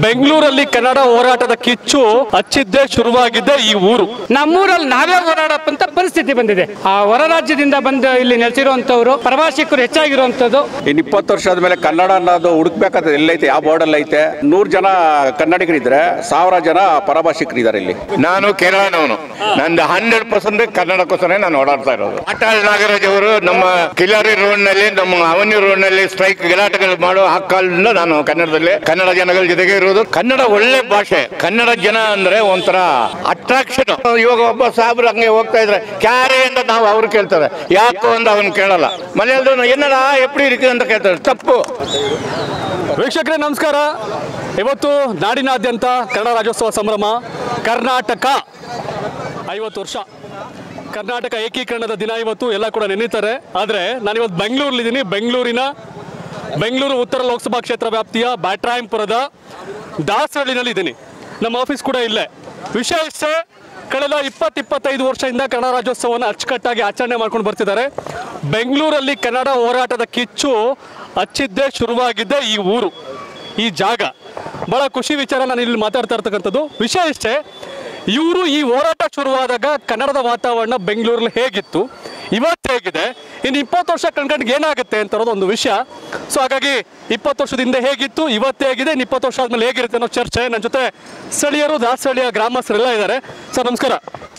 ಬೆಂಗಳೂರಲ್ಲಿ ಕನ್ನಡ ಹೋರಾಟದ ಕಿಚ್ಚು ಹಚ್ಚಿದ್ದೇ ಶುರುವಾಗಿದ್ದೆ ಈ ಊರು ನಮ್ಮೂರಲ್ಲಿ ನಾವೇ ಹೋರಾಡಪ್ಪಂತ ಪರಿಸ್ಥಿತಿ ಬಂದಿದೆ ಆ ಹೊರ ರಾಜ್ಯದಿಂದ ಬಂದು ಇಲ್ಲಿ ನೆಲೆಸಿರುವಂತವ್ರು ಪ್ರವಾಸಿಗರು ಹೆಚ್ಚಾಗಿರುವಂತದ್ದು ಇನ್ನು ಇಪ್ಪತ್ತು ವರ್ಷ ಆದ್ಮೇಲೆ ಕನ್ನಡ ಅನ್ನೋದು ಹುಡುಕ್ಬೇಕಾದ್ರೆ ಎಲ್ಲೈತೆ ಯಾವ ಬೋರ್ಡಲ್ಲಿ ಐತೆ ನೂರು ಜನ ಕನ್ನಡಿಗರಿದ್ರೆ ಸಾವಿರ ಜನ ಪರಭಾಷಿಕರಿದ್ದಾರೆ ಇಲ್ಲಿ ನಾನು ಕೇರಳನವನು ನಂದು ಹಂಡ್ರೆಡ್ ಪರ್ಸೆಂಟ್ ಕನ್ನಡಕ್ಕೋಸ್ಕರ ನಾನು ಓಡಾಡ್ತಾ ಇರೋದು ಅಟಲ್ ನಾಗರಾಜ್ ಅವರು ನಮ್ಮ ಕಿಲಾರಿ ರೋಡ್ ನಲ್ಲಿ ನಮ್ಮ ಅವನಿ ರೋಡ್ ನಲ್ಲಿ ಸ್ಟ್ರೈಕ್ ಗಲಾಟೆಗಳು ಮಾಡೋ ಆ ಕಾಲದಿಂದ ನಾನು ಕನ್ನಡದಲ್ಲಿ ಕನ್ನಡ ಜನಗಳ ಜೊತೆಗೆ ಇರೋದು ಕನ್ನಡ ಒಳ್ಳೆ ಭಾಷೆ ಕನ್ನಡ ಜನ ಅಂದ್ರೆ ಒಂಥರ ಅಟ್ರಾಕ್ಷನ್ ಇವಾಗ ಒಬ್ಬ ಸಾಬ್ರು ಹಂಗೆ ಹೋಗ್ತಾ ಇದ್ರೆ ಕ್ಯಾರೆ ಅಂತ ನಾವು ಅವ್ರು ಕೇಳ್ತಾರೆ ಯಾಕೋ ಅಂತ ಅವನು ಕೇಳಲ್ಲ ಮನೆಯಲ್ದು ಏನಡ ಎಪ್ಪಡಿ ಇருக்கு ಅಂತ ಕೇಳ್ತಾರೆ ತಪ್ಪು ವೀಕ್ಷಕರೇ ನಮಸ್ಕಾರ ಇವತ್ತು ನಾಡಿನಾದ್ಯಂತ ಕನ್ನಡ ರಾಜ್ಯೋತ್ಸವ ಸಂಭ್ರಮ ಕರ್ನಾಟಕ ಐವತ್ತು ವರ್ಷ ಕರ್ನಾಟಕ ಏಕೀಕರಣದ ದಿನ ಇವತ್ತು ಎಲ್ಲ ಕೂಡ ನೆನೀತಾರೆ ಆದರೆ ನಾನಿವತ್ತು ಬೆಂಗಳೂರಲ್ಲಿದ್ದೀನಿ ಬೆಂಗಳೂರಿನ ಬೆಂಗಳೂರು ಉತ್ತರ ಲೋಕಸಭಾ ಕ್ಷೇತ್ರ ವ್ಯಾಪ್ತಿಯ ಬ್ಯಾಟ್ರಾಯಂಪುರದ ದಾಸರಳ್ಳಿನಲ್ಲಿ ಇದ್ದೀನಿ ನಮ್ಮ ಆಫೀಸ್ ಕೂಡ ಇಲ್ಲೇ ವಿಷಯ ಇಷ್ಟೇ ಕಳೆದ ಇಪ್ಪತ್ತು ಇಪ್ಪತ್ತೈದು ವರ್ಷದಿಂದ ಕನ್ನಡ ರಾಜ್ಯೋತ್ಸವವನ್ನು ಅಚ್ಚುಕಟ್ಟಾಗಿ ಆಚರಣೆ ಮಾಡ್ಕೊಂಡು ಬರ್ತಿದ್ದಾರೆ ಬೆಂಗಳೂರಲ್ಲಿ ಕನ್ನಡ ಹೋರಾಟದ ಕಿಚ್ಚು ಹಚ್ಚಿದ್ದೇ ಶುರುವಾಗಿದ್ದೇ ಈ ಊರು ಈ ಜಾಗ ಬಹಳ ಖುಷಿ ವಿಚಾರ ನಾನು ಇಲ್ಲಿ ಮಾತಾಡ್ತಾ ಇರ್ತಕ್ಕಂಥದ್ದು ವಿಷಯ ಇಷ್ಟೇ ಇವರು ಈ ಹೋರಾಟ ಶುರುವಾದಾಗ ಕನ್ನಡದ ವಾತಾವರಣ ಬೆಂಗಳೂರಲ್ಲಿ ಹೇಗಿತ್ತು ಇವತ್ತು ಹೇಗಿದೆ ಇನ್ನು ಇಪ್ಪತ್ತು ವರ್ಷ ಕಣ್ಕಂಡ್ಗೆ ಏನಾಗುತ್ತೆ ಅಂತ ಅನ್ನೋದು ಒಂದು ವಿಷಯ ಸೊ ಹಾಗಾಗಿ ಇಪ್ಪತ್ತು ವರ್ಷದ ಹಿಂದೆ ಹೇಗಿತ್ತು ಇವತ್ತು ಹೇಗಿದೆ ಇನ್ನು ಇಪ್ಪತ್ತು ವರ್ಷ ಆದ್ಮೇಲೆ ಹೇಗಿರುತ್ತೆ ಅನ್ನೋ ಚರ್ಚೆ ನನ್ನ ಜೊತೆ ಸ್ಥಳೀಯರು ದಾಸಹಳ್ಳಿಯ ಗ್ರಾಮಸ್ಥರೆಲ್ಲ ಇದ್ದಾರೆ ಸರ್ ನಮಸ್ಕಾರ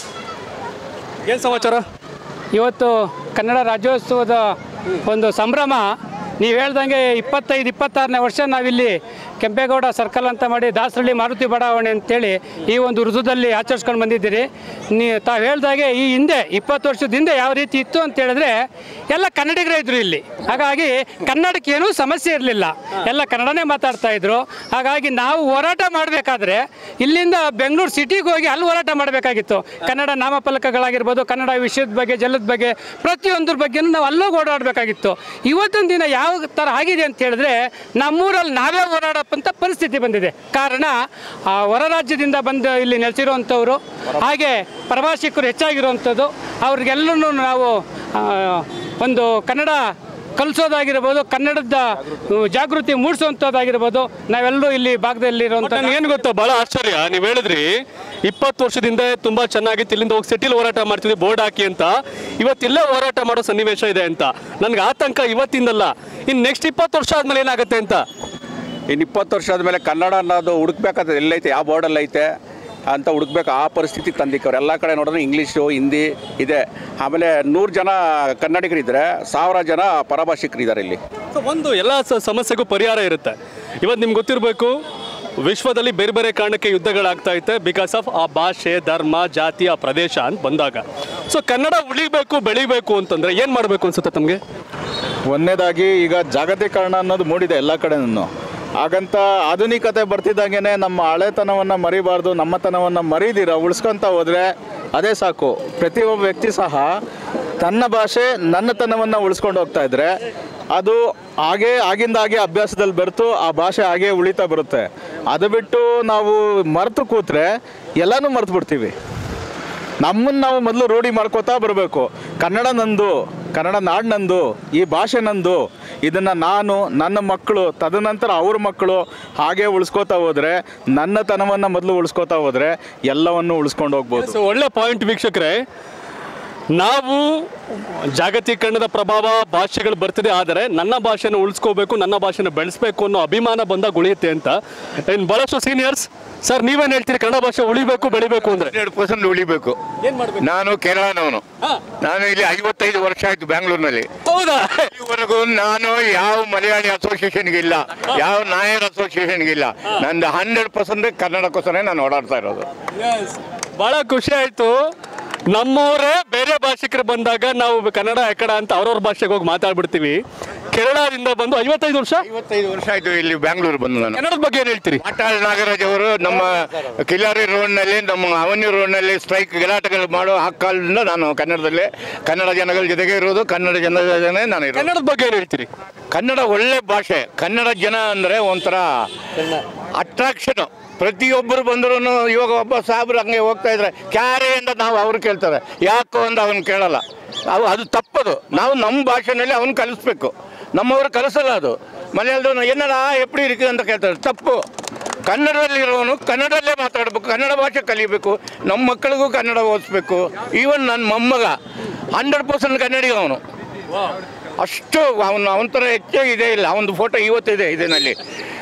ಏನು ಸಮಾಚಾರ ಇವತ್ತು ಕನ್ನಡ ರಾಜ್ಯೋತ್ಸವದ ಒಂದು ಸಂಭ್ರಮ ನೀವು ಹೇಳ್ದಂಗೆ ಇಪ್ಪತ್ತೈದು ಇಪ್ಪತ್ತಾರನೇ ವರ್ಷ ನಾವಿಲ್ಲಿ ಕೆಂಪೇಗೌಡ ಸರ್ಕಲ್ ಅಂತ ಮಾಡಿ ದಾಸರಳ್ಳಿ ಮಾರುತಿ ಬಡಾವಣೆ ಅಂತೇಳಿ ಈ ಒಂದು ಋತುದಲ್ಲಿ ಆಚರಿಸ್ಕೊಂಡು ಬಂದಿದ್ದೀರಿ ನೀ ತಾವು ಹೇಳ್ದಾಗೆ ಈ ಹಿಂದೆ ಇಪ್ಪತ್ತು ವರ್ಷದ ಹಿಂದೆ ಯಾವ ರೀತಿ ಇತ್ತು ಅಂತ ಹೇಳಿದ್ರೆ ಎಲ್ಲ ಕನ್ನಡಿಗರೇ ಇದ್ರು ಇಲ್ಲಿ ಹಾಗಾಗಿ ಕನ್ನಡಕ್ಕೆ ಏನೂ ಸಮಸ್ಯೆ ಇರಲಿಲ್ಲ ಎಲ್ಲ ಕನ್ನಡನೇ ಮಾತಾಡ್ತಾ ಇದ್ರು ಹಾಗಾಗಿ ನಾವು ಹೋರಾಟ ಮಾಡಬೇಕಾದ್ರೆ ಇಲ್ಲಿಂದ ಬೆಂಗಳೂರು ಸಿಟಿಗೆ ಹೋಗಿ ಅಲ್ಲಿ ಹೋರಾಟ ಮಾಡಬೇಕಾಗಿತ್ತು ಕನ್ನಡ ನಾಮಫಲಕಗಳಾಗಿರ್ಬೋದು ಕನ್ನಡ ವಿಷಯದ ಬಗ್ಗೆ ಜಲದ ಬಗ್ಗೆ ಪ್ರತಿಯೊಂದ್ರ ಬಗ್ಗೆನೂ ನಾವು ಅಲ್ಲೋಗಿ ಓಡಾಡಬೇಕಾಗಿತ್ತು ಇವತ್ತಿನ ದಿನ ಯಾವ ಥರ ಆಗಿದೆ ಅಂತ ಹೇಳಿದ್ರೆ ನಮ್ಮೂರಲ್ಲಿ ನಾವೇ ಓಡಾಡಪ್ಪಂತ ಪರಿಸ್ಥಿತಿ ಬಂದಿದೆ ಕಾರಣ ಆ ಹೊರ ರಾಜ್ಯದಿಂದ ಬಂದು ಇಲ್ಲಿ ನೆಲೆಸಿರುವಂಥವ್ರು ಹಾಗೆ ಪ್ರವಾಸಿಗರು ಹೆಚ್ಚಾಗಿರುವಂಥದ್ದು ಅವ್ರಿಗೆಲ್ಲರೂ ನಾವು ಆ, ಒಂದು ಕನ್ನಡ ಕಲಿಸೋದಾಗಿರ್ಬೋದು ಕನ್ನಡದ ಆ, ಜಾಗೃತಿ ಮೂಡಿಸುವಂಥದ್ದಾಗಿರ್ಬೋದು ನಾವೆಲ್ಲರೂ ಇಲ್ಲಿ ಭಾಗದಲ್ಲಿರುವಂಥ ಏನು ಗೊತ್ತಾ ಬಹಳ ಆಶ್ಚರ್ಯ ನೀವು ಹೇಳಿದ್ರಿ ಇಪ್ಪತ್ತು ವರ್ಷದಿಂದ ತುಂಬಾ ಚೆನ್ನಾಗಿತ್ತು ಇಲ್ಲಿಂದ ಹೋಗಿ ಸಿಟಿಲಿ ಹೋರಾಟ ಮಾಡ್ತಿದ್ವಿ ಬೋರ್ಡ್ ಹಾಕಿ ಅಂತ ಇವತ್ತಿಲ್ಲೇ ಹೋರಾಟ ಮಾಡೋ ಸನ್ನಿವೇಶ ಇದೆ ಅಂತ ನನ್ಗೆ ಆತಂಕ ಇವತ್ತಿಂದಲ್ಲ ಇನ್ನು ನೆಕ್ಸ್ಟ್ ಇಪ್ಪತ್ತು ವರ್ಷ ಆದ್ಮೇಲೆ ಏನಾಗುತ್ತೆ ಅಂತ ಇನ್ನು ಇಪ್ಪತ್ತು ವರ್ಷ ಆದ್ಮೇಲೆ ಕನ್ನಡ ಅನ್ನೋದು ಹುಡುಕ್ಬೇಕಾದ್ರೆ ಎಲ್ಲೈತೆ ಯಾವ ಬೋರ್ಡಲ್ಲಿ ಐತೆ ಅಂತ ಹುಡುಕ್ಬೇಕು ಆ ಪರಿಸ್ಥಿತಿಗೆ ತಂದಿಕ್ಕವ್ರು ಎಲ್ಲ ಕಡೆ ನೋಡಿದ್ರೆ ಇಂಗ್ಲೀಷು ಹಿಂದಿ ಇದೆ ಆಮೇಲೆ ನೂರು ಜನ ಕನ್ನಡಿಗರಿದ್ರೆ ಸಾವಿರ ಜನ ಪರಭಾಷಿಕರಿದ್ದಾರೆ ಇಲ್ಲಿ ಸೊ ಒಂದು ಎಲ್ಲ ಸ- ಸಮಸ್ಯೆಗೂ ಪರಿಹಾರ ಇರುತ್ತೆ ಇವತ್ತು ನಿಮ್ಗೆ ಗೊತ್ತಿರಬೇಕು ವಿಶ್ವದಲ್ಲಿ ಬೇರೆ ಬೇರೆ ಕಾರಣಕ್ಕೆ ಯುದ್ಧಗಳಾಗ್ತಾ ಐತೆ ಬಿಕಾಸ್ ಆಫ್ ಆ ಭಾಷೆ ಧರ್ಮ ಜಾತಿ ಆ ಪ್ರದೇಶ ಅಂತ ಬಂದಾಗ ಸೊ ಕನ್ನಡ ಉಳಿಬೇಕು ಬೆಳಿಬೇಕು ಅಂತಂದ್ರೆ ಏನು ಮಾಡಬೇಕು ಅನ್ಸುತ್ತೆ ತಮಗೆ ಒಂದನೇದಾಗಿ ಈಗ ಜಾಗತೀಕರಣ ಅನ್ನೋದು ಮೂಡಿದೆ ಎಲ್ಲ ಕಡೆನೂ ಹಾಗಂತ ಆಧುನಿಕತೆ ಬರ್ತಿದ್ದಂಗೆ ನಮ್ಮ ಹಳೆತನವನ್ನು ಮರಿಬಾರ್ದು ನಮ್ಮತನವನ್ನು ಮರಿದಿರ ಉಳಿಸ್ಕೊಂತ ಹೋದರೆ ಅದೇ ಸಾಕು ಪ್ರತಿಯೊಬ್ಬ ವ್ಯಕ್ತಿ ಸಹ ತನ್ನ ಭಾಷೆ ನನ್ನತನವನ್ನು ಉಳಿಸ್ಕೊಂಡು ಹೋಗ್ತಾ ಇದ್ರೆ ಅದು ಹಾಗೆ ಆಗಿಂದಾಗೆ ಅಭ್ಯಾಸದಲ್ಲಿ ಬೆರೆತು ಆ ಭಾಷೆ ಹಾಗೆ ಉಳಿತಾ ಬರುತ್ತೆ ಅದು ಬಿಟ್ಟು ನಾವು ಮರೆತು ಕೂತ್ರೆ ಎಲ್ಲನೂ ಮರೆತು ಬಿಡ್ತೀವಿ ನಮ್ಮನ್ನು ನಾವು ಮೊದಲು ರೂಢಿ ಮಾಡ್ಕೋತಾ ಬರಬೇಕು ಕನ್ನಡ ನಂದು ಕನ್ನಡ ನಾಡು ನಂದು ಈ ಭಾಷೆ ನಂದು ಇದನ್ನು ನಾನು ನನ್ನ ಮಕ್ಕಳು ತದನಂತರ ಅವ್ರ ಮಕ್ಕಳು ಹಾಗೆ ಉಳಿಸ್ಕೋತಾ ಹೋದರೆ ನನ್ನ ತನವನ್ನು ಮೊದಲು ಉಳಿಸ್ಕೋತಾ ಹೋದರೆ ಎಲ್ಲವನ್ನು ಉಳಿಸ್ಕೊಂಡು ಹೋಗ್ಬೋದು ಸೊ ಒಳ್ಳೆ ಪಾಯಿಂಟ್ ವೀಕ್ಷಕರೇ ನಾವು ಜಾಗತೀಕರಣದ ಪ್ರಭಾವ ಭಾಷೆಗಳು ಬರ್ತಿದೆ ಆದರೆ ನನ್ನ ಭಾಷೆನ ಉಳಿಸ್ಕೋಬೇಕು ನನ್ನ ಭಾಷೆನ ಬೆಳೆಸ್ಬೇಕು ಅನ್ನೋ ಅಭಿಮಾನ ಬಂದಾಗ ಉಳಿಯುತ್ತೆ ಅಂತ ಇನ್ನು ಬಹಳಷ್ಟು ಸೀನಿಯರ್ಸ್ ಸರ್ ನೀವೇನು ಹೇಳ್ತೀರಿ ಕನ್ನಡ ಭಾಷೆ ಉಳಿಬೇಕು ಬೆಳಿಬೇಕು ಅಂದ್ರೆ ಹಂಡ್ರೆಡ್ ಪರ್ಸೆಂಟ್ ಉಳಿಬೇಕು ಏನ್ ಮಾಡ್ಬೇಕು ನಾನು ಕೇರಳನವನು ಹಾ. ನಾನು ಇಲ್ಲಿ ಐವತ್ತೈದು ವರ್ಷ ಆಯ್ತು ಬ್ಯಾಂಗ್ಳೂರ್ನಲ್ಲಿ ಹೌದಾ ಇಲ್ಲಿವರೆಗೂ ನಾನು ಯಾವ ಮಲಯಾಳಿ ಅಸೋಸಿಯೇಷನ್ಗೆ ಇಲ್ಲ ಯಾವ ನಾಯರ್ ಅಸೋಸಿಯೇಷನ್ಗೆ ಇಲ್ಲ ನಂದು ಹಂಡ್ರೆಡ್ ಪರ್ಸೆಂಟ್ ಕನ್ನಡಕ್ಕೋಸ್ಕರ ನಾನು ಓಡಾಡ್ತಾ ಇರೋದು ಬಹಳ ಖುಷಿ ಆಯ್ತು ನಮ್ಮವರೇ ಬೇರೆ ಭಾಷಿಕರು ಬಂದಾಗ ನಾವು ಕನ್ನಡ ಎಕಡ ಅಂತ ಅವ್ರವ್ರ ಭಾಷೆಗೆ ಹೋಗಿ ಮಾತಾಡ್ಬಿಡ್ತೀವಿ ಕೇರಳದಿಂದ ಬಂದು ಐವತ್ತೈದು ವರ್ಷ ಐವತ್ತೈದು ವರ್ಷ ಆಯ್ತು ಇಲ್ಲಿ ಬ್ಯಾಂಗ್ಳೂರ್ ಬಂದು ನಾನು ಕನ್ನಡದ ಬಗ್ಗೆ ಏನು ಹೇಳ್ತೀರಿ ಅಟಲ್ ನಾಗರಾಜ್ ಅವರು ನಮ್ಮ ಕಿಲಾರಿ ರೋಡ್ ನಲ್ಲಿ ನಮ್ಮ ಅವನಿ ರೋಡ್ ನಲ್ಲಿ ಸ್ಟ್ರೈಕ್ ಗಲಾಟೆಗಳು ಮಾಡೋ ಆ ಕಾಲದಿಂದ ನಾನು ಕನ್ನಡದಲ್ಲಿ ಕನ್ನಡ ಜನಗಳ ಜೊತೆಗೆ ಇರೋದು ಕನ್ನಡ ಜನಗಳ ಜೊತೆ ನಾನು ಇರೋದು ಕನ್ನಡದ ಬಗ್ಗೆ ಏನು ಹೇಳ್ತೀರಿ ಕನ್ನಡ ಒಳ್ಳೆ ಭಾಷೆ ಕನ್ನಡ ಜನ ಅಂದರೆ ಒಂಥರ ಅಟ್ರಾಕ್ಷನ್ ಪ್ರತಿಯೊಬ್ಬರು ಬಂದ್ರು ಇವಾಗ ಒಬ್ಬ ಸಾಬ್ರು ಹಂಗೆ ಹೋಗ್ತಾ ಇದ್ರೆ ಕ್ಯಾರೆ ಅಂತ ನಾವು ಅವ್ರು ಕೇಳ್ತಾರೆ ಯಾಕೋ ಅಂತ ಅವನು ಕೇಳಲ್ಲ ಅವು ಅದು ತಪ್ಪದು ನಾವು ನಮ್ಮ ಭಾಷೆನಲ್ಲಿ ಅವನು ಕಲಿಸ್ಬೇಕು ನಮ್ಮವರು ಕಲಿಸಲ್ಲ ಅದು ಮನೆಯಲ್ದು ಏನಾರ ಎಪ್ಪಡಿ ಇருக்கு ಅಂತ ಕೇಳ್ತಾರೆ ತಪ್ಪು ಕನ್ನಡದಲ್ಲಿರೋನು ಕನ್ನಡದಲ್ಲೇ ಮಾತಾಡಬೇಕು ಕನ್ನಡ ಭಾಷೆ ಕಲಿಬೇಕು ನಮ್ಮ ಮಕ್ಕಳಿಗೂ ಕನ್ನಡ ಓದಿಸ್ಬೇಕು ಈವನ್ ನನ್ನ ಮೊಮ್ಮಗ ಹಂಡ್ರೆಡ್ ಪರ್ಸೆಂಟ್ ಕನ್ನಡಿಗ ಅವನು ಅಷ್ಟು ಅವನು ಅವನ ಥರ ಹೆಚ್ಚೇ ಇದೆ ಇಲ್ಲ ಅವನದು ಫೋಟೋ ಇವತ್ತಿದೆ ಇದರಲ್ಲಿ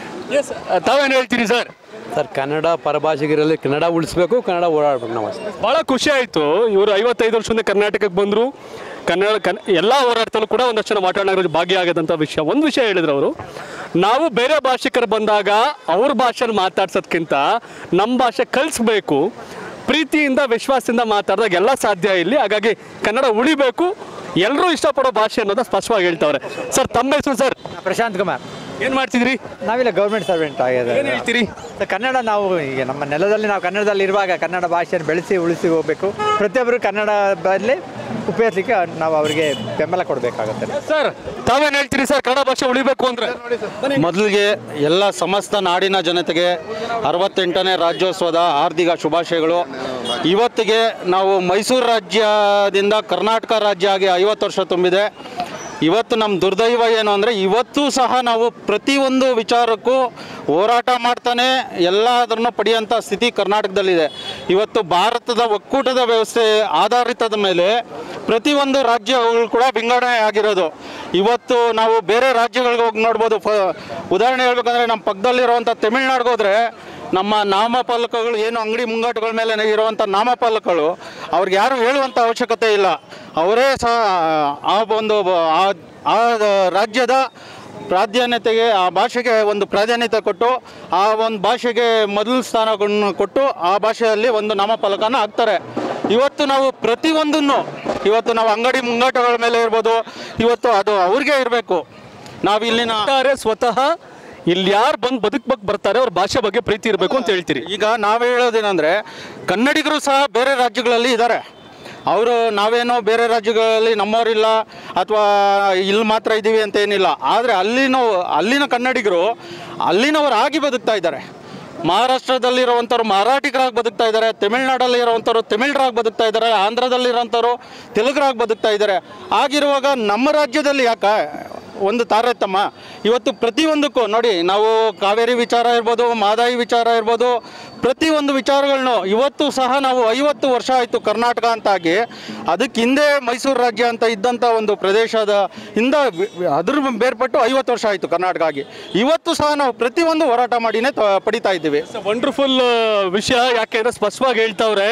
ತಾವೇನು ಹೇಳ್ತೀರಿ ಸರ್ ಸರ್ ಕನ್ನಡ ಪರಭಾಷೆಗಿರಲಿ ಕನ್ನಡ ಉಳಿಸ್ಬೇಕು ಕನ್ನಡ ಓಡಾಡ್ಬೇಕು ನಾವು ಅಷ್ಟೇ ಬಹಳ ಖುಷಿ ಆಯಿತು ಇವರು ಐವತ್ತೈದು ವರ್ಷದಿಂದ ಕರ್ನಾಟಕಕ್ಕೆ ಬಂದರು ಕನ್ನಡ ಕನ್ ಎಲ್ಲ ಹೋರಾಟದಲ್ಲೂ ಕೂಡ ಒಂದಷ್ಟು ಜನ ಮಾತಾಡೋದ್ರ ಭಾಗಿಯಾಗದಂಥ ವಿಷಯ ಒಂದು ವಿಷಯ ಹೇಳಿದ್ರು ಅವರು ನಾವು ಬೇರೆ ಭಾಷಿಕರು ಬಂದಾಗ ಅವ್ರ ಭಾಷೆನ ಮಾತಾಡ್ಸೋದ್ಕಿಂತ ನಮ್ಮ ಭಾಷೆ ಕಲಿಸ್ಬೇಕು ಪ್ರೀತಿಯಿಂದ ವಿಶ್ವಾಸದಿಂದ ಮಾತಾಡಿದಾಗ ಎಲ್ಲ ಸಾಧ್ಯ ಇಲ್ಲಿ ಹಾಗಾಗಿ ಕನ್ನಡ ಉಳಿಬೇಕು ಎಲ್ಲರೂ ಇಷ್ಟಪಡೋ ಭಾಷೆ ಅನ್ನೋದನ್ನ ಸ್ಪಷ್ಟವಾಗಿ ಹೇಳ್ತಾವ್ರೆ ಸರ್ ತಮ್ಮ ಹೆಸರು ಸರ್ ಪ್ರಶಾಂತ್ ಕುಮಾರ್ ಏನು ಮಾಡ್ತಿದ್ರಿ ನಾವಿಲ್ಲ ಗೌರ್ಮೆಂಟ್ ಸರ್ವೆಂಟ್ ಆಗಿದೆ ಏನು ಹೇಳ್ತೀರಿ ಸೊ ಕನ್ನಡ ನಾವು ಈಗ ನಮ್ಮ ನೆಲದಲ್ಲಿ ನಾವು ಕನ್ನಡದಲ್ಲಿ ಇರುವಾಗ ಕನ್ನಡ ಭಾಷೆಯನ್ನು ಬೆಳೆಸಿ ಉಳಿಸಿ ಹೋಗಬೇಕು ಪ್ರತಿಯೊಬ್ಬರು ಕನ್ನಡದಲ್ಲಿ ಉಪಯೋಗಿಸಲಿಕ್ಕೆ ನಾವು ಅವರಿಗೆ ಬೆಂಬಲ ಕೊಡಬೇಕಾಗುತ್ತೆ ಸರ್ ತಾವೇನು ಹೇಳ್ತೀರಿ ಸರ್ ಕನ್ನಡ ಭಾಷೆ ಉಳಿಬೇಕು ಅಂದ್ರೆ ಮೊದಲಿಗೆ ಎಲ್ಲ ಸಮಸ್ತ ನಾಡಿನ ಜನತೆಗೆ ಅರವತ್ತೆಂಟನೇ ರಾಜ್ಯೋತ್ಸವದ ಹಾರ್ದಿಕ ಶುಭಾಶಯಗಳು ಇವತ್ತಿಗೆ ನಾವು ಮೈಸೂರು ರಾಜ್ಯದಿಂದ ಕರ್ನಾಟಕ ರಾಜ್ಯ ಆಗಿ ಐವತ್ತು ವರ್ಷ ತುಂಬಿದೆ ಇವತ್ತು ನಮ್ಮ ದುರ್ದೈವ ಏನು ಅಂದರೆ ಇವತ್ತು ಸಹ ನಾವು ಪ್ರತಿಯೊಂದು ವಿಚಾರಕ್ಕೂ ಹೋರಾಟ ಮಾಡ್ತಾನೆ ಎಲ್ಲದನ್ನು ಪಡೆಯುವಂಥ ಸ್ಥಿತಿ ಕರ್ನಾಟಕದಲ್ಲಿದೆ ಇವತ್ತು ಭಾರತದ ಒಕ್ಕೂಟದ ವ್ಯವಸ್ಥೆ ಆಧಾರಿತದ ಮೇಲೆ ಪ್ರತಿಯೊಂದು ರಾಜ್ಯಗಳು ಕೂಡ ವಿಂಗಡಣೆ ಆಗಿರೋದು ಇವತ್ತು ನಾವು ಬೇರೆ ರಾಜ್ಯಗಳಿಗೆ ಹೋಗಿ ನೋಡ್ಬೋದು ಫ ಉದಾಹರಣೆ ಹೇಳ್ಬೇಕಂದ್ರೆ ನಮ್ಮ ಪಕ್ಕದಲ್ಲಿರುವಂಥ ತಮಿಳ್ನಾಡಿಗೆ ಹೋದರೆ ನಮ್ಮ ನಾಮಫಲಕಗಳು ಏನು ಅಂಗಡಿ ಮುಂಗಟ್ಟುಗಳ ಮೇಲೆ ಇರುವಂಥ ನಾಮಫಲಕಗಳು ಅವ್ರಿಗೆ ಯಾರು ಹೇಳುವಂಥ ಅವಶ್ಯಕತೆ ಇಲ್ಲ ಅವರೇ ಸಹ ಆ ಒಂದು ಆ- ಆ ರಾಜ್ಯದ ಪ್ರಾಧಾನ್ಯತೆಗೆ ಆ ಭಾಷೆಗೆ ಒಂದು ಪ್ರಾಧಾನ್ಯತೆ ಕೊಟ್ಟು ಆ ಒಂದು ಭಾಷೆಗೆ ಮೊದಲ ಸ್ಥಾನಗಳನ್ನು ಕೊಟ್ಟು ಆ ಭಾಷೆಯಲ್ಲಿ ಒಂದು ನಾಮಫಲಕನ ಹಾಕ್ತಾರೆ ಇವತ್ತು ನಾವು ಪ್ರತಿಯೊಂದನ್ನು ಇವತ್ತು ನಾವು ಅಂಗಡಿ ಮುಂಗಟ್ಟುಗಳ ಮೇಲೆ ಇರ್ಬೋದು ಇವತ್ತು ಅದು ಅವ್ರಿಗೆ ಇರಬೇಕು ನಾವು ಇಲ್ಲಿನ ಒಟ್ಟಾರೆ ಸ್ವತಃ ಇಲ್ಲಿ ಯಾರು ಬಂದು ಬದುಕ್ಬೇಕು ಬರ್ತಾರೆ ಅವ್ರ ಭಾಷೆ ಬಗ್ಗೆ ಪ್ರೀತಿ ಇರಬೇಕು ಅಂತ ಹೇಳ್ತೀರಿ ಈಗ ನಾವು ಹೇಳೋದೇನೆಂದರೆ ಕನ್ನಡಿಗರು ಸಹ ಬೇರೆ ರಾಜ್ಯಗಳಲ್ಲಿ ಇದ್ದಾರೆ ಅವರು ನಾವೇನೋ ಬೇರೆ ರಾಜ್ಯಗಳಲ್ಲಿ ನಮ್ಮವರಿಲ್ಲ ಅಥವಾ ಇಲ್ಲಿ ಮಾತ್ರ ಇದ್ದೀವಿ ಅಂತ ಏನಿಲ್ಲ ಆದರೆ ಅಲ್ಲಿನ ಅಲ್ಲಿನ ಕನ್ನಡಿಗರು ಅಲ್ಲಿನವರಾಗಿ ಬದುಕ್ತಾ ಇದ್ದಾರೆ ಮಹಾರಾಷ್ಟ್ರದಲ್ಲಿರುವಂಥವ್ರು ಮರಾಠಿಗರಾಗಿ ಬದುಕ್ತಾ ಇದ್ದಾರೆ ತಮಿಳ್ನಾಡಲ್ಲಿ ಇರುವಂಥವ್ರು ತಮಿಳ್ರಾಗಿ ಬದುಕ್ತಾ ಇದ್ದಾರೆ ಆಂಧ್ರದಲ್ಲಿರೋಂಥವ್ರು ತೆಲುಗರಾಗಿ ಬದುಕ್ತಾ ಇದ್ದಾರೆ ಆಗಿರುವಾಗ ನಮ್ಮ ರಾಜ್ಯದಲ್ಲಿ ಯಾಕೆ ಒಂದು ತಾರತಮ್ಮ ಇವತ್ತು ಪ್ರತಿಯೊಂದಕ್ಕೂ ನೋಡಿ ನಾವು ಕಾವೇರಿ ವಿಚಾರ ಇರ್ಬೋದು ಮಾದಾಯಿ ವಿಚಾರ ಇರ್ಬೋದು ಪ್ರತಿಯೊಂದು ವಿಚಾರಗಳನ್ನು ಇವತ್ತು ಸಹ ನಾವು ಐವತ್ತು ವರ್ಷ ಆಯಿತು ಕರ್ನಾಟಕ ಅಂತಾಗಿ ಅದಕ್ಕೆ ಹಿಂದೆ ಮೈಸೂರು ರಾಜ್ಯ ಅಂತ ಇದ್ದಂಥ ಒಂದು ಪ್ರದೇಶದ ಇಂದ ವಿ- ವಿ- ಅದ್ರ ಬೇರ್ಪಟ್ಟು ಐವತ್ತು ವರ್ಷ ಆಯಿತು ಕರ್ನಾಟಕ ಆಗಿ ಇವತ್ತು ಸಹ ನಾವು ಪ್ರತಿಯೊಂದು ಹೋರಾಟ ಮಾಡಿನೇ ತ- ಪಡಿತಾ ಇದ್ದೀವಿ ವಂಡರ್ಫುಲ್ ವಿಷಯ ಯಾಕೆಂದ್ರೆ ಸ್ಪಷ್ಟವಾಗಿ ಹೇಳ್ತಾವ್ರೆ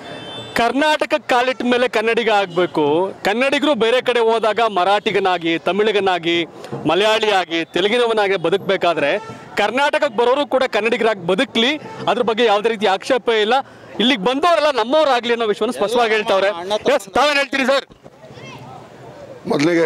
ಕರ್ನಾಟಕ ಕಾಲಿಟ್ಟ ಮೇಲೆ ಕನ್ನಡಿಗ ಆಗಬೇಕು ಕನ್ನಡಿಗರು ಬೇರೆ ಕಡೆ ಹೋದಾಗ ಮರಾಠಿಗನಾಗಿ ತಮಿಳಿಗನಾಗಿ ಮಲಯಾಳಿಯಾಗಿ ತೆಲುಗಿನವನಾಗಿ ಬದುಕಬೇಕಾದ್ರೆ ಕರ್ನಾಟಕಕ್ಕೆ ಬರೋರು ಕೂಡ ಕನ್ನಡಿಗರಾಗಿ ಬದುಕಲಿ ಅದ್ರ ಬಗ್ಗೆ ಯಾವುದೇ ರೀತಿ ಆಕ್ಷೇಪ ಇಲ್ಲ ಇಲ್ಲಿಗೆ ಬಂದವರೆಲ್ಲ ನಮ್ಮವರಾಗ್ಲಿ ಅನ್ನೋ ವಿಷಯವನ್ನು ಸ್ಪಷ್ಟವಾಗಿ ಹೇಳ್ತಾವ್ರೆ Yes, ತಾವೇನ್ ಹೇಳ್ತೀರಿ ಸರ್ ಮೊದಲಿಗೆ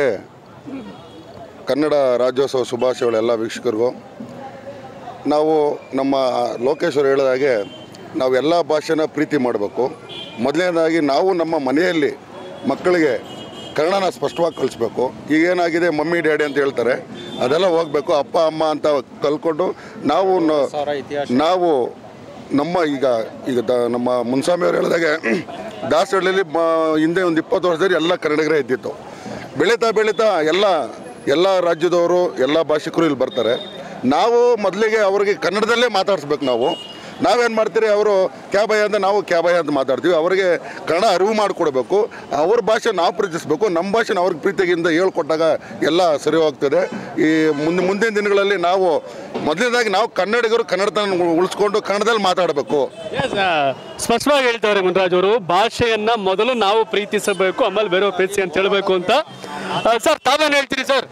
ಕನ್ನಡ ರಾಜ್ಯೋತ್ಸವ ಶುಭಾಶಯಗಳು ಎಲ್ಲ ವೀಕ್ಷಕರಿಗೂ ನಾವು ನಮ್ಮ ಲೋಕೇಶ್ವರ್ ಹೇಳಿದ ಹಾಗೆ ನಾವು ಎಲ್ಲ ಭಾಷೆನ ಪ್ರೀತಿ ಮಾಡಬೇಕು ಮೊದಲನೇದಾಗಿ ನಾವು ನಮ್ಮ ಮನೆಯಲ್ಲಿ ಮಕ್ಕಳಿಗೆ ಕನ್ನಡನ ಸ್ಪಷ್ಟವಾಗಿ ಕಲಿಸ್ಬೇಕು ಈಗ ಏನಾಗಿದೆ ಮಮ್ಮಿ ಡ್ಯಾಡಿ ಅಂತ ಹೇಳ್ತಾರೆ ಅದೆಲ್ಲ ಹೋಗಬೇಕು ಅಪ್ಪ ಅಮ್ಮ ಅಂತ ಕಲ್ಕೊಂಡು ನಾವು ನ- ನಾವು ನಮ್ಮ ಈಗ ಈಗ ದ ನಮ್ಮ ಮುನ್ಸ್ವಾಮಿಯವ್ರು ಹೇಳಿದಾಗೆ ದಾಸಹಳ್ಳಿಲಿ ಮ ಹಿಂದೆ ಒಂದು ಇಪ್ಪತ್ತು ವರ್ಷದಲ್ಲಿ ಎಲ್ಲ ಕನ್ನಡಿಗರೇ ಇದ್ದಿತ್ತು ಬೆಳೀತಾ ಬೆಳೀತಾ ಎಲ್ಲ ಎಲ್ಲ ರಾಜ್ಯದವರು ಎಲ್ಲ ಭಾಷಿಕರು ಇಲ್ಲಿ ಬರ್ತಾರೆ ನಾವು ಮೊದಲಿಗೆ ಅವ್ರಿಗೆ ಕನ್ನಡದಲ್ಲೇ ಮಾತಾಡಿಸ್ಬೇಕು ನಾವು ನಾವೇನು ಮಾಡ್ತೀರಿ ಅವರು ಕ್ಯಾಬಾಯ ಅಂತ ನಾವು ಕ್ಯಾಬಾಯ ಅಂತ ಮಾತಾಡ್ತೀವಿ ಅವರಿಗೆ ಕನ್ನಡ ಅರಿವು ಮಾಡಿಕೊಡ್ಬೇಕು ಅವ್ರ ಭಾಷೆ ನಾವು ಪ್ರೀತಿಸ್ಬೇಕು ನಮ್ಮ ಭಾಷೆನ ಅವ್ರಿಗೆ ಪ್ರೀತಿಯಿಂದ ಹೇಳ್ಕೊಟ್ಟಾಗ ಎಲ್ಲ ಸರಿ ಹೋಗ್ತದೆ ಈ ಮುಂದೆ ಮುಂದಿನ ದಿನಗಳಲ್ಲಿ ನಾವು ಮೊದಲನೇದಾಗಿ ನಾವು ಕನ್ನಡಿಗರು ಕನ್ನಡತನ ಉಳಿಸ್ಕೊಂಡು ಕನ್ನಡದಲ್ಲಿ ಮಾತಾಡಬೇಕು Yes, ಆ, ಸ್ಪಷ್ಟವಾಗಿ ಹೇಳ್ತಾವ್ರೆ ಮುನ್ರಾಜ್ ಅವರು ಭಾಷೆಯನ್ನ ಮೊದಲು ನಾವು ಪ್ರೀತಿಸಬೇಕು ಆಮೇಲೆ ಬೇರೆ ಪ್ರೀತಿಸಿ ಅಂತ ಹೇಳಬೇಕು ಅಂತ ಸರ್ ತಾವೇನ್ ಹೇಳ್ತೀರಿ ಸರ್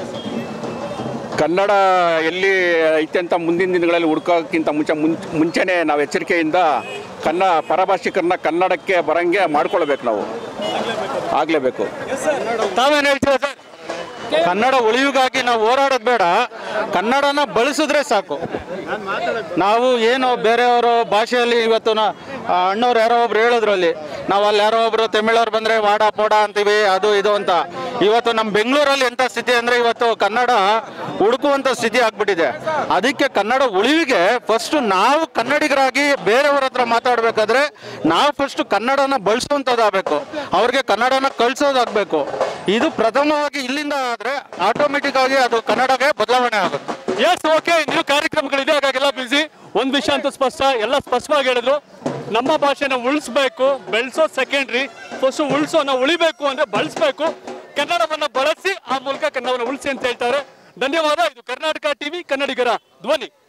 ಕನ್ನಡ ಎಲ್ಲಿ ಐತೆ ಅಂತ ಮುಂದಿನ ದಿನಗಳಲ್ಲಿ ಹುಡ್ಕೋಕ್ಕಿಂತ ಮುಂಚೆ ಮುಂಚೆ ಮುಂಚೆನೇ ನಾವು ಎಚ್ಚರಿಕೆಯಿಂದ ಕನ್ನ ಪರಭಾಷಿಕರನ್ನ ಕನ್ನಡಕ್ಕೆ ಬರಂಗೆ ಮಾಡ್ಕೊಳ್ಬೇಕು ನಾವು ಆಗಲೇಬೇಕು ತಾವೇನ್ ಹೇಳ್ತೀರಾ ಸರ್ ಕನ್ನಡ ಉಳಿವಿಗಾಗಿ ನಾವು ಹೋರಾಡೋದು ಬೇಡ ಕನ್ನಡನ ಬಳಸಿದ್ರೆ ಸಾಕು ನಾವು ಏನು ಬೇರೆಯವರು ಭಾಷೆಯಲ್ಲಿ ಇವತ್ತು ನಾ ಆ ಅಣ್ಣವ್ರು ಯಾರೋ ಒಬ್ರು ಹೇಳಿದ್ರು ಅಲ್ಲಿ ನಾವು ಅಲ್ಲಿ ಯಾರೋ ಒಬ್ರು ತಮಿಳವ್ರು ಬಂದ್ರೆ ವಾಡ ಪೋಡ ಅಂತೀವಿ ಅದು ಇದು ಅಂತ ಇವತ್ತು ನಮ್ಮ ಬೆಂಗಳೂರಲ್ಲಿ ಎಂಥ ಸ್ಥಿತಿ ಅಂದ್ರೆ ಇವತ್ತು ಕನ್ನಡ ಹುಡುಕುವಂತ ಸ್ಥಿತಿ ಆಗ್ಬಿಟ್ಟಿದೆ ಅದಕ್ಕೆ ಕನ್ನಡ ಉಳಿವಿಗೆ ಫಸ್ಟ್ ನಾವು ಕನ್ನಡಿಗರಾಗಿ ಬೇರೆಯವ್ರ ಹತ್ರ ಮಾತಾಡ್ಬೇಕಾದ್ರೆ ನಾವು ಫಸ್ಟ್ ಕನ್ನಡನ ಬಳಸುವಂಥದ್ದಾಗಬೇಕು ಅವ್ರಿಗೆ ಕನ್ನಡನ ಕಳ್ಸೋದಾಗಬೇಕು ಇದು ಪ್ರಥಮವಾಗಿ ಇಲ್ಲಿಂದ ಆದ್ರೆ ಆಟೋಮೆಟಿಕ್ ಆಗಿ ಅದು ಕನ್ನಡಗೆ ಬದಲಾವಣೆ ಆಗುತ್ತೆ ಎಸ್ ಓಕೆ ನೀವು ಕಾರ್ಯಕ್ರಮಗಳಿದೆ ಹಾಗಾಗೆಲ್ಲ ಬಿಸಿ ಒಂದ್ ವಿಷಯ ಅಂತೂ ಸ್ಪಷ್ಟ ಎಲ್ಲ ಸ್ಪಷ್ಟವಾಗಿ ಹೇಳಿದ್ರು ನಮ್ಮ ಭಾಷೆನ ಉಳಿಸ್ಬೇಕು ಬೆಳೆಸೋ ಸೆಕೆಂಡ್ರಿ ಫಸ್ಟ್ ಉಳಿಸೋನ ಉಳಿಬೇಕು ಅಂದ್ರೆ ಬಳಸಬೇಕು ಕನ್ನಡವನ್ನ ಬಳಸಿ ಆ ಮೂಲಕ ಕನ್ನಡವನ್ನ ಉಳಿಸಿ ಅಂತ ಹೇಳ್ತಾರೆ ಧನ್ಯವಾದ ಇದು ಕರ್ನಾಟಕ ಟಿವಿ ಕನ್ನಡಿಗರ ಧ್ವನಿ